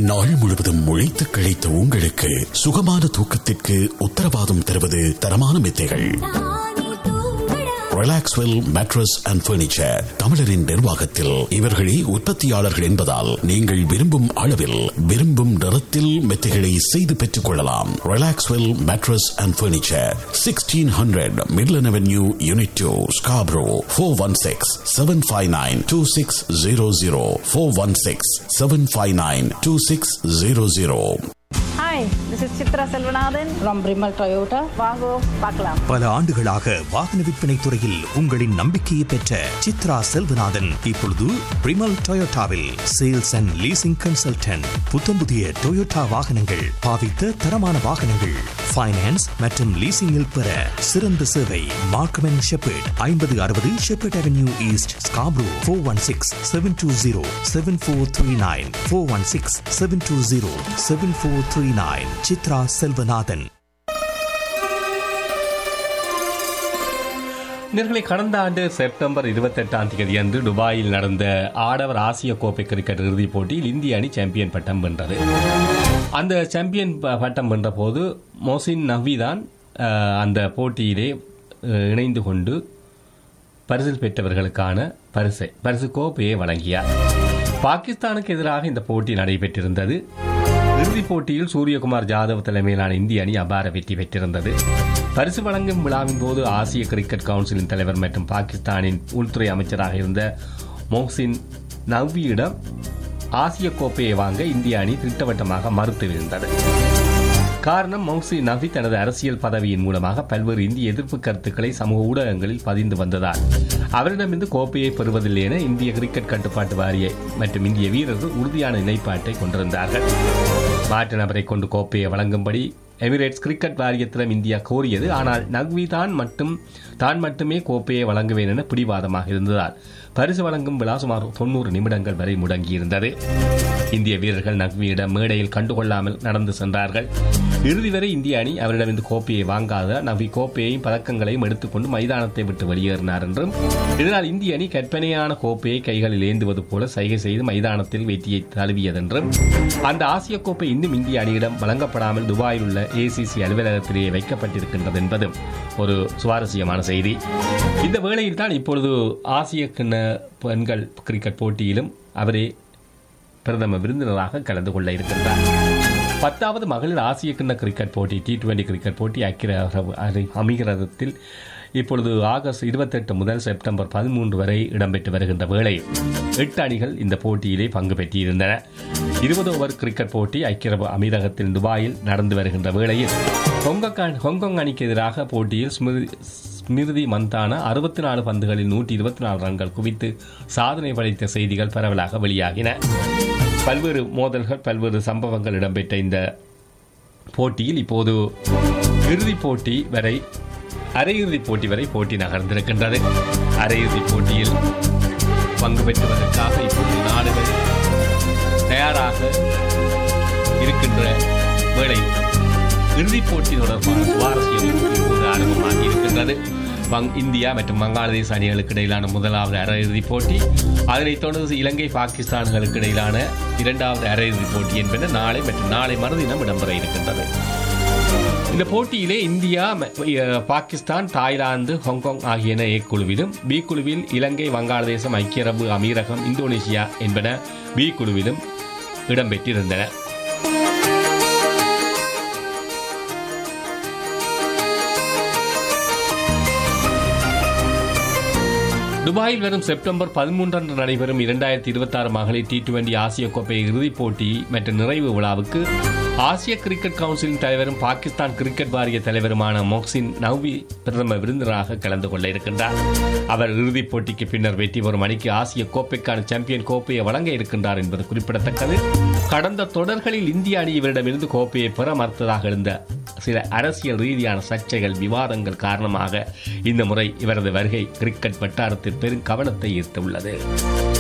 நாள் முழுவதும் உழைத்து கிழைத்த உங்களுக்கு சுகமான தூக்கத்திற்கு உத்தரவாதம் தருவது தரமான மெத்தைகள் ரிலாக்ஸ்வெல் மேட்ரஸ் அண்ட் பர்னிச்சர் தமிழரின் நிர்வாகத்தில் இவர்களே உற்பத்தியாளர்கள் என்பதால் நீங்கள் விரும்பும் அளவில் விரும்பும் நிறத்தில் மெத்தைகளை செய்து பெற்றுக் கொள்ளலாம் Relaxwell mattress and furniture sixteen hundred Midland Avenue unit two Scarborough four one six seven five nine two six zero zero four one six seven five nine two six zero zero Hi, this is Chitra Selvanathan from Brimal Toyota. வாங்கோ பார்க்கலாம் பல ஆண்டுகளாக வாகன விற்பனை துறையில் உங்களின் நம்பிக்கையை பெற்ற சித்ரா செல்வநாதன் இப்பொழுது பிரிமல் டொயோட்டாவில் சேல்ஸ் அண்ட் லீசிங் கன்சல்டன்ட் புத்தம் புதிய டொயோட்டா வாகனங்கள் பாவித்த தரமான வாகனங்கள் ஃபைனான்ஸ் மற்றும் லீசிங்கில் பெற சிறந்த சேவை மார்க்கம் அண்ட் ஷெப்பர்ட் ஐம்பது அறுபது Sheppard Avenue East Scarborough four one six seven two zero seven four three nine four one six seven two zero seven four three nine Chitra Selvanathan நேர்களை கடந்த ஆண்டு செப்டம்பர் இருபத்தெட்டாம் தேதி அன்று துபாயில் நடந்த ஆடவர் ஆசிய கோப்பை கிரிக்கெட் இறுதிப் போட்டியில் இந்திய அணி சாம்பியன் பட்டம் வென்றது அந்த சாம்பியன் ப- பட்டம் வென்ற போது மொசின் நவ்வி தான் அஹ், அந்த போட்டியிலே அஹ், இணைந்து கொண்டு பரிசில் பெற்றவர்களுக்கான பரிசை பரிசு கோப்பையை வழங்கியார் பாகிஸ்தானுக்கு எதிராக இந்த போட்டி நடைபெற்றிருந்தது இறுதிப் போட்டியில் சூரியகுமார் ஜாதவ் தலைமையிலான இந்திய அணி அபார வெற்றி பெற்றிருந்தது பரிசு வழங்கும் விழாவின் போது ஆசிய கிரிக்கெட் கவுன்சிலின் தலைவர் மற்றும் பாகிஸ்தானின் உள்துறை அமைச்சராக இருந்த மொஹ்சின் நவ்வியிடம் ஆசிய கோப்பையை வாங்க இந்திய அணி திட்டவட்டமாக மறுத்திருந்தது காரணம் மௌசி நபி தனது அரசியல் பதவியின் மூலமாக பல்வேறு இந்திய எதிர்ப்பு கருத்துக்களை சமூக ஊடகங்களில் பதிந்து வந்ததால் அவரிடமிருந்து கோப்பையை பெறுவதில்லை என இந்திய கிரிக்கெட் கட்டுப்பாட்டு வாரிய மற்றும் இந்திய வீரர்கள் உறுதியான நிலைப்பாட்டை கொண்டிருந்தார்கள் மாற்று நபரை கொண்டு கோப்பையை வழங்கும்படி எமிரேட்ஸ் கிரிக்கெட் வாரியத்திடம் இந்தியா கோரியது ஆனால் நக்வி தான் மட்டும் தான் மட்டுமே கோப்பையை வழங்குவேன் என பிடிவாதமாக இருந்ததால் பரிசு வழங்கும் விழா சுமார் தொண்ணூறு நிமிடங்கள் வரை முடங்கியிருந்தது இந்திய வீரர்கள் நக்வியிடம் மேடையில் கண்டுகொள்ளாமல் நடந்து சென்றார்கள் இறுதி வரை இந்திய அணி அவரிடமிருந்து கோப்பையை வாங்காத நவி கோப்பையையும் பதக்கங்களையும் எடுத்துக்கொண்டு மைதானத்தை விட்டு வெளியேறினார் என்றும் இதனால் இந்திய அணி கற்பனையான கோப்பையை கைகளில் ஏந்துவது போல சைகை செய்து மைதானத்தில் வெற்றியை தழுவியதென்றும் அந்த ஆசிய கோப்பை இன்னும் இந்திய அணியிடம் வழங்கப்படாமல் துபாயில் உள்ள ஏசிசி அலுவலகத்திலேயே வைக்கப்பட்டிருக்கின்றது என்பதும் ஒரு சுவாரஸ்யமான செய்தி இந்த வேளையில் தான் இப்பொழுது ஆசிய கிண்ண பெண்கள் கிரிக்கெட் போட்டியிலும் அவரே பிரதம விருந்தினராக கலந்து கொள்ள இருக்கின்றார் பத்தாவது மகளிர் ஆசிய கிண்ண கிரிக்கெட் போட்டி டி டுவெண்டி கிரிக்கெட் போட்டி அக்கிர அமிகிரதத்தில் இப்பொழுது ஆகஸ்ட் இருபத்தெட்டு முதல் செப்டம்பர் பதிமூன்று வரை இடம்பெற்று வருகின்ற வேளை எட்டு அணிகள் இந்த போட்டியிலே பங்கு பெற்றிருந்தன இருபது ஓவர் கிரிக்கெட் போட்டி ஐக்கிய அரபு அமீரகத்தின் துபாயில் நடந்து வருகின்ற வேளையில் ஹொங்கொங் ஹொங்கொங் அணிக்கு எதிராக போட்டியில் ஸ்மிருதி ஸ்மிருதி மந்தான அறுபத்தி நாலு பந்துகளில் நூற்றி இருபத்தி நாலு ரன்கள் குவித்து சாதனை படைத்த செய்திகள் பரவலாக வெளியாகின பல்வேறு மோதல்கள் பல்வேறு சம்பவங்கள் இடம்பெற்ற இந்த போட்டியில் இப்போது இறுதிப் போட்டி வரை அரையிறுதிப் போட்டி வரை போட்டி நகர்ந்திருக்கின்றது அரையிறுதிப் போட்டியில் பங்கு பெற்றுவதற்காக இப்போது நாடுகள் தயாராக இருக்கின்ற வேளை இறுதிப் போட்டி தொடர்பான சுவாரஸ்யம் இப்போது ஆரம்பமாகி இருக்கின்றது வங் இந்தியா மற்றும் வங்காளதேச அணிகளுக்கு இடையிலான முதலாவது அரையிறுதிப் போட்டி அதனைத் தொடர்ந்து இலங்கை பாகிஸ்தான்களுக்கு இடையிலான இரண்டாவது அரையிறுதிப் போட்டி என்பன நாளை மற்றும் நாளை மறுதினம் இடம்பெற இருக்கின்றது இந்த போட்டியிலே இந்தியா ம- அஹ், பாகிஸ்தான் தாய்லாந்து ஹாங்காங் ஆகியன ஏ குழுவிலும் பி குழுவில் இலங்கை வங்காளதேசம் ஐக்கிய அரபு அமீரகம் இந்தோனேசியா என்பன பி குழுவிலும் இடம்பெற்றிருந்தன துபாயில் வரும் செப்டம்பர் பதிமூன்று அன்று நடைபெறும் இரண்டாயிரத்தி இருபத்தி ஆறு மகளிர் டி டுவெண்டி ஆசிய கோப்பை இறுதிப் போட்டி மற்றும் நிறைவு விழாவுக்கு ஆசிய கிரிக்கெட் கவுன்சிலின் தலைவரும் பாகிஸ்தான் கிரிக்கெட் வாரிய தலைவருமான மொஹ்சின் நவ்வி பிரதம விருந்தினராக கலந்து கொள்ள இருக்கின்றார் அவர் இறுதிப் போட்டிக்கு பின்னர் வெற்றி பெறும் அணிக்கு ஆசிய கோப்பைக்கான சாம்பியன் கோப்பையை வழங்க இருக்கின்றார் என்பது குறிப்பிடத்தக்கது கடந்த தொடர்களில் இந்திய அணி இவரிடமிருந்து கோப்பையை பெற மறுத்ததாக இருந்த சில அரசியல் ரீதியான சர்ச்சைகள் விவாதங்கள் காரணமாக இந்த முறை இவரது வருகை கிரிக்கெட் வட்டாரத்தில் பெரும் கவனத்தை ஈர்த்துள்ளது